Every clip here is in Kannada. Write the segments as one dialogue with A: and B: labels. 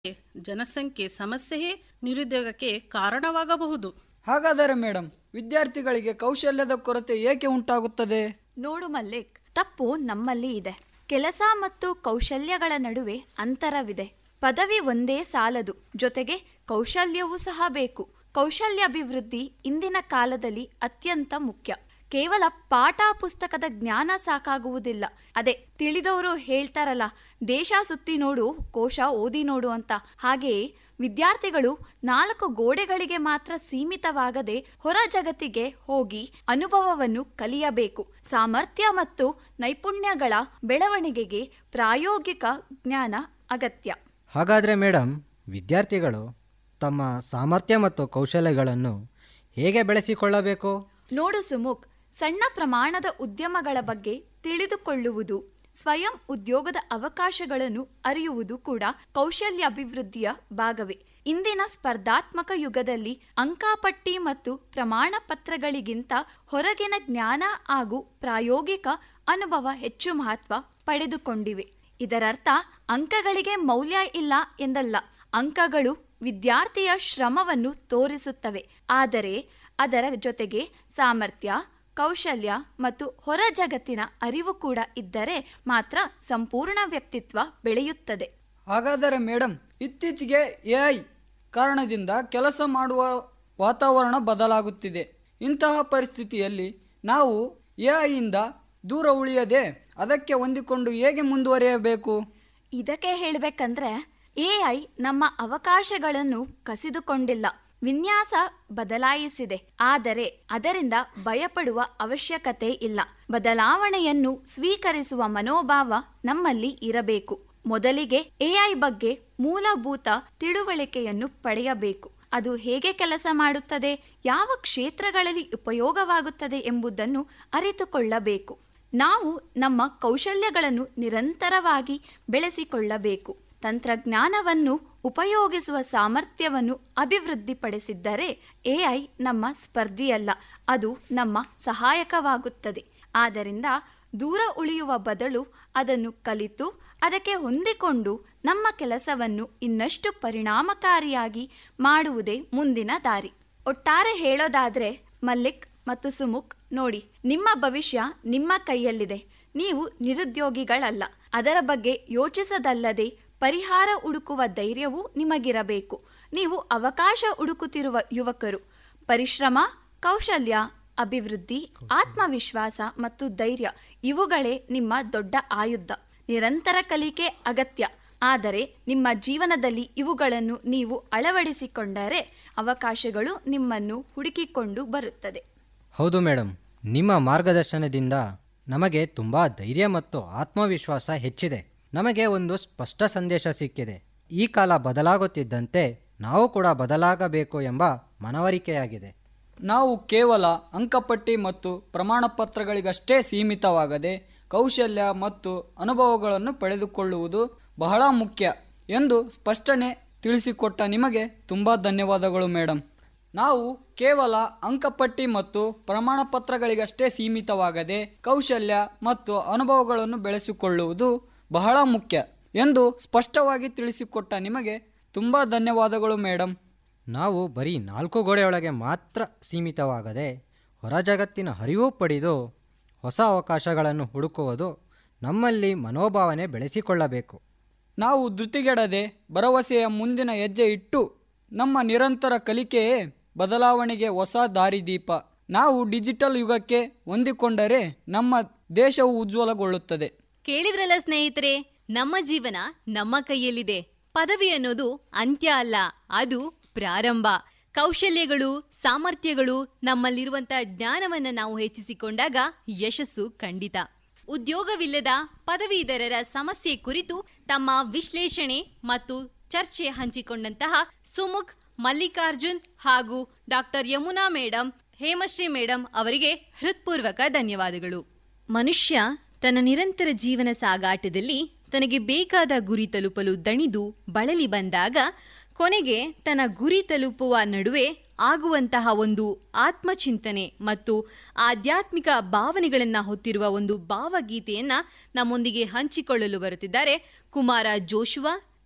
A: ಜನಸಂಖ್ಯೆ ಸಮಸ್ಯೆಯೇ ನಿರುದ್ಯೋಗಕ್ಕೆ ಕಾರಣವಾಗಬಹುದು
B: ಹಾಗಾದರೆ ಮೇಡಮ್ ವಿದ್ಯಾರ್ಥಿಗಳಿಗೆ ಕೌಶಲ್ಯದ ಕೊರತೆ ಏಕೆ ಉಂಟಾಗುತ್ತದೆ
C: ನೋಡು ಮಲ್ಲಿಕ್ ತಪ್ಪು ನಮ್ಮಲ್ಲಿ ಇದೆ ಕೆಲಸ ಮತ್ತು ಕೌಶಲ್ಯಗಳ ನಡುವೆ ಅಂತರವಿದೆ ಪದವಿ ಒಂದೇ ಸಾಲದು ಜೊತೆಗೆ ಕೌಶಲ್ಯವೂ ಸಹ ಬೇಕು ಕೌಶಲ್ಯಾಭಿವೃದ್ಧಿ ಇಂದಿನ ಕಾಲದಲ್ಲಿ ಅತ್ಯಂತ ಮುಖ್ಯ ಕೇವಲ ಪಾಠ ಪುಸ್ತಕದ ಜ್ಞಾನ ಸಾಕಾಗುವುದಿಲ್ಲ ಅದೇ ತಿಳಿದವರು ಹೇಳ್ತಾರಲ್ಲ ದೇಶ ಸುತ್ತಿ ನೋಡು ಕೋಶ ಓದಿ ನೋಡು ಅಂತ ಹಾಗೆಯೇ ವಿದ್ಯಾರ್ಥಿಗಳು ನಾಲ್ಕು ಗೋಡೆಗಳಿಗೆ ಮಾತ್ರ ಸೀಮಿತವಾಗದೆ ಹೊರ ಜಗತ್ತಿಗೆ ಹೋಗಿ ಅನುಭವವನ್ನು ಕಲಿಯಬೇಕು ಸಾಮರ್ಥ್ಯ ಮತ್ತು ನೈಪುಣ್ಯಗಳ ಬೆಳವಣಿಗೆಗೆ ಪ್ರಾಯೋಗಿಕ ಜ್ಞಾನ ಅಗತ್ಯ
D: ಹಾಗಾದರೆ ಮೇಡಮ್ ವಿದ್ಯಾರ್ಥಿಗಳು ತಮ್ಮ ಸಾಮರ್ಥ್ಯ ಮತ್ತು ಕೌಶಲ್ಯಗಳನ್ನು ಹೇಗೆ ಬೆಳೆಸಿಕೊಳ್ಳಬೇಕು
C: ನೋಡು ಸುಮುಖ್ ಸಣ್ಣ ಪ್ರಮಾಣದ ಉದ್ಯಮಗಳ ಬಗ್ಗೆ ತಿಳಿದುಕೊಳ್ಳುವುದು ಸ್ವಯಂ ಉದ್ಯೋಗದ ಅವಕಾಶಗಳನ್ನು ಅರಿಯುವುದು ಕೂಡ ಕೌಶಲ್ಯಾಭಿವೃದ್ಧಿಯ ಭಾಗವೇ ಇಂದಿನ ಸ್ಪರ್ಧಾತ್ಮಕ ಯುಗದಲ್ಲಿ ಅಂಕಾಪಟ್ಟಿ ಮತ್ತು ಪ್ರಮಾಣ ಪತ್ರಗಳಿಗಿಂತ ಹೊರಗಿನ ಜ್ಞಾನ ಹಾಗೂ ಪ್ರಾಯೋಗಿಕ ಅನುಭವ ಹೆಚ್ಚು ಮಹತ್ವ ಪಡೆದುಕೊಂಡಿವೆ ಇದರರ್ಥ ಅಂಕಗಳಿಗೆ ಮೌಲ್ಯ ಇಲ್ಲ ಎಂದಲ್ಲ ಅಂಕಗಳು ವಿದ್ಯಾರ್ಥಿಯ ಶ್ರಮವನ್ನು ತೋರಿಸುತ್ತವೆ ಆದರೆ ಅದರ ಜೊತೆಗೆ ಸಾಮರ್ಥ್ಯ ಕೌಶಲ್ಯ ಮತ್ತು ಹೊರ ಜಗತ್ತಿನ ಅರಿವು ಕೂಡ ಇದ್ದರೆ ಮಾತ್ರ ಸಂಪೂರ್ಣ ವ್ಯಕ್ತಿತ್ವ ಬೆಳೆಯುತ್ತದೆ
B: ಹಾಗಾದರೆ ಮೇಡಮ್ ಇತ್ತೀಚೆಗೆ ಎಐ ಕಾರಣದಿಂದ ಕೆಲಸ ಮಾಡುವ ವಾತಾವರಣ ಬದಲಾಗುತ್ತಿದೆ ಇಂತಹ ಪರಿಸ್ಥಿತಿಯಲ್ಲಿ ನಾವು ಎಐಯಿಂದ ದೂರ ಉಳಿಯದೆ ಅದಕ್ಕೆ ಹೊಂದಿಕೊಂಡು ಹೇಗೆ ಮುಂದುವರಿಯಬೇಕು
C: ಇದಕ್ಕೆ ಹೇಳಬೇಕಂದ್ರೆ ಎಐ ನಮ್ಮ ಅವಕಾಶಗಳನ್ನು ಕಸಿದುಕೊಂಡಿಲ್ಲ ವಿನ್ಯಾಸ ಬದಲಾಯಿಸಿದೆ ಆದರೆ ಅದರಿಂದ ಭಯಪಡುವ ಅವಶ್ಯಕತೆ ಇಲ್ಲ ಬದಲಾವಣೆಯನ್ನು ಸ್ವೀಕರಿಸುವ ಮನೋಭಾವ ನಮ್ಮಲ್ಲಿ ಇರಬೇಕು ಮೊದಲಿಗೆ ಎಐ ಬಗ್ಗೆ ಮೂಲಭೂತ ತಿಳುವಳಿಕೆಯನ್ನು ಪಡೆಯಬೇಕು ಅದು ಹೇಗೆ ಕೆಲಸ ಮಾಡುತ್ತದೆ ಯಾವ ಕ್ಷೇತ್ರಗಳಲ್ಲಿ ಉಪಯೋಗವಾಗುತ್ತದೆ ಎಂಬುದನ್ನು ಅರಿತುಕೊಳ್ಳಬೇಕು ನಾವು ನಮ್ಮ ಕೌಶಲ್ಯಗಳನ್ನು ನಿರಂತರವಾಗಿ ಬೆಳೆಸಿಕೊಳ್ಳಬೇಕು ತಂತ್ರಜ್ಞಾನವನ್ನು ಉಪಯೋಗಿಸುವ ಸಾಮರ್ಥ್ಯವನ್ನು ಅಭಿವೃದ್ಧಿಪಡಿಸಿದ್ದರೆ ಎಐ ನಮ್ಮ ಸ್ಪರ್ಧಿಯಲ್ಲ ಅದು ನಮ್ಮ ಸಹಾಯಕವಾಗುತ್ತದೆ ಆದ್ದರಿಂದ ದೂರ ಉಳಿಯುವ ಬದಲು ಅದನ್ನು ಕಲಿತು ಅದಕ್ಕೆ ಹೊಂದಿಕೊಂಡು ನಮ್ಮ ಕೆಲಸವನ್ನು ಇನ್ನಷ್ಟು ಪರಿಣಾಮಕಾರಿಯಾಗಿ ಮಾಡುವುದೇ ಮುಂದಿನ ದಾರಿ ಒಟ್ಟಾರೆ ಹೇಳೋದಾದ್ರೆ ಮಲ್ಲಿಕ್ ಮತ್ತು ಸುಮುಖ್ ನೋಡಿ ನಿಮ್ಮ ಭವಿಷ್ಯ ನಿಮ್ಮ ಕೈಯಲ್ಲಿದೆ ನೀವು ನಿರುದ್ಯೋಗಿಗಳಲ್ಲ ಅದರ ಬಗ್ಗೆ ಯೋಚಿಸದಲ್ಲದೆ ಪರಿಹಾರ ಹುಡುಕುವ ಧೈರ್ಯವೂ ನಿಮಗಿರಬೇಕು ನೀವು ಅವಕಾಶ ಹುಡುಕುತ್ತಿರುವ ಯುವಕರು ಪರಿಶ್ರಮ ಕೌಶಲ್ಯ ಅಭಿವೃದ್ಧಿ ಆತ್ಮವಿಶ್ವಾಸ ಮತ್ತು ಧೈರ್ಯ ಇವುಗಳೇ ನಿಮ್ಮ ದೊಡ್ಡ ಆಯುಧ ನಿರಂತರ ಕಲಿಕೆ ಅಗತ್ಯ ಆದರೆ ನಿಮ್ಮ ಜೀವನದಲ್ಲಿ ಇವುಗಳನ್ನು ನೀವು ಅಳವಡಿಸಿಕೊಂಡರೆ ಅವಕಾಶಗಳು ನಿಮ್ಮನ್ನು ಹುಡುಕಿಕೊಂಡು ಬರುತ್ತದೆ
D: ಹೌದು ಮೇಡಮ್ ನಿಮ್ಮ ಮಾರ್ಗದರ್ಶನದಿಂದ ನಮಗೆ ತುಂಬ ಧೈರ್ಯ ಮತ್ತು ಆತ್ಮವಿಶ್ವಾಸ ಹೆಚ್ಚಿದೆ ನಮಗೆ ಒಂದು ಸ್ಪಷ್ಟ ಸಂದೇಶ ಸಿಕ್ಕಿದೆ ಈ ಕಾಲ ಬದಲಾಗುತ್ತಿದ್ದಂತೆ ನಾವು ಕೂಡ ಬದಲಾಗಬೇಕು ಎಂಬ ಮನವರಿಕೆಯಾಗಿದೆ
B: ನಾವು ಕೇವಲ ಅಂಕಪಟ್ಟಿ ಮತ್ತು ಪ್ರಮಾಣ ಪತ್ರಗಳಿಗಷ್ಟೇ ಸೀಮಿತವಾಗದೆ ಕೌಶಲ್ಯ ಮತ್ತು ಅನುಭವಗಳನ್ನು ಪಡೆದುಕೊಳ್ಳುವುದು ಬಹಳ ಮುಖ್ಯ ಎಂದು ಸ್ಪಷ್ಟನೆ ತಿಳಿಸಿಕೊಟ್ಟ ನಿಮಗೆ ತುಂಬ ಧನ್ಯವಾದಗಳು ಮೇಡಮ್ ನಾವು ಕೇವಲ ಅಂಕಪಟ್ಟಿ ಮತ್ತು ಪ್ರಮಾಣ ಪತ್ರಗಳಿಗಷ್ಟೇ ಸೀಮಿತವಾಗದೆ ಕೌಶಲ್ಯ ಮತ್ತು ಅನುಭವಗಳನ್ನು ಬೆಳೆಸಿಕೊಳ್ಳುವುದು ಬಹಳ ಮುಖ್ಯ ಎಂದು ಸ್ಪಷ್ಟವಾಗಿ ತಿಳಿಸಿಕೊಟ್ಟ ನಿಮಗೆ ತುಂಬ ಧನ್ಯವಾದಗಳು ಮೇಡಮ್
D: ನಾವು ಬರೀ ನಾಲ್ಕು ಗೋಡೆಯೊಳಗೆ ಮಾತ್ರ ಸೀಮಿತವಾಗದೆ ಹೊರ ಜಗತ್ತಿನ ಅರಿವು ಪಡೆದು ಹೊಸ ಅವಕಾಶಗಳನ್ನು ಹುಡುಕುವುದು ನಮ್ಮಲ್ಲಿ ಮನೋಭಾವನೆ ಬೆಳೆಸಿಕೊಳ್ಳಬೇಕು
B: ನಾವು ಧೃತಿಗೆಡದೆ ಭರವಸೆಯ ಮುಂದಿನ ಹೆಜ್ಜೆ ಇಟ್ಟು ನಮ್ಮ ನಿರಂತರ ಕಲಿಕೆಯೇ ಬದಲಾವಣೆಗೆ ಹೊಸ ದಾರಿದೀಪ ನಾವು ಡಿಜಿಟಲ್ ಯುಗಕ್ಕೆ ಹೊಂದಿಕೊಂಡರೆ ನಮ್ಮ ದೇಶವು ಉಜ್ವಲಗೊಳ್ಳುತ್ತದೆ
E: ಕೇಳಿದ್ರಲ್ಲ ಸ್ನೇಹಿತರೆ ನಮ್ಮ ಜೀವನ ನಮ್ಮ ಕೈಯಲ್ಲಿದೆ ಪದವಿ ಅನ್ನೋದು ಅಂತ್ಯ ಅಲ್ಲ ಅದು ಪ್ರಾರಂಭ ಕೌಶಲ್ಯಗಳು ಸಾಮರ್ಥ್ಯಗಳು ನಮ್ಮಲ್ಲಿರುವಂತ ಜ್ಞಾನವನ್ನ ನಾವು ಹೆಚ್ಚಿಸಿಕೊಂಡಾಗ ಯಶಸ್ಸು ಖಂಡಿತ ಉದ್ಯೋಗವಿಲ್ಲದ ಪದವೀಧರರ ಸಮಸ್ಯೆ ಕುರಿತು ತಮ್ಮ ವಿಶ್ಲೇಷಣೆ ಮತ್ತು ಚರ್ಚೆ ಹಂಚಿಕೊಂಡಂತಹ ಸುಮುಖ್ ಮಲ್ಲಿಕಾರ್ಜುನ್ ಹಾಗೂ doctor Yamuna madam Hemashree madam ಅವರಿಗೆ ಹೃತ್ಪೂರ್ವಕ ಧನ್ಯವಾದಗಳು ಮನುಷ್ಯ ತನ್ನ ನಿರಂತರ ಜೀವನ ಸಾಗಾಟದಲ್ಲಿ ತನಗೆ ಬೇಕಾದ ಗುರಿ ತಲುಪಲು ದಣಿದು ಬಳಲಿ ಬಂದಾಗ ಕೊನೆಗೆ ತನ್ನ ಗುರಿ ತಲುಪುವ ನಡುವೆ ಆಗುವಂತಹ ಒಂದು ಆತ್ಮಚಿಂತನೆ ಮತ್ತು ಆಧ್ಯಾತ್ಮಿಕ ಭಾವನೆಗಳನ್ನ ಹೊತ್ತಿರುವ ಒಂದು ಭಾವಗೀತೆಯನ್ನ ನಮ್ಮೊಂದಿಗೆ ಹಂಚಿಕೊಳ್ಳಲು ಬರುತ್ತಿದ್ದಾರೆ ಕುಮಾರ ಜೋಶುವ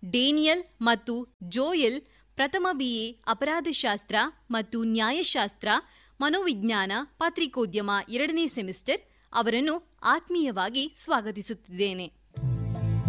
E: ಡೇನಿಯಲ್ ಮತ್ತು ಜೋಯಲ್ ಪ್ರಥಮ ಬಿಎ ಅಪರಾಧಶಾಸ್ತ್ರ ಮತ್ತು ನ್ಯಾಯಶಾಸ್ತ್ರ ಮನೋವಿಜ್ಞಾನ ಪತ್ರಿಕೋದ್ಯಮ ಎರಡನೇ ಸೆಮಿಸ್ಟರ್ ಅವರನ್ನು ಆತ್ಮೀಯವಾಗಿ ಸ್ವಾಗತಿಸುತ್ತಿದ್ದೇನೆ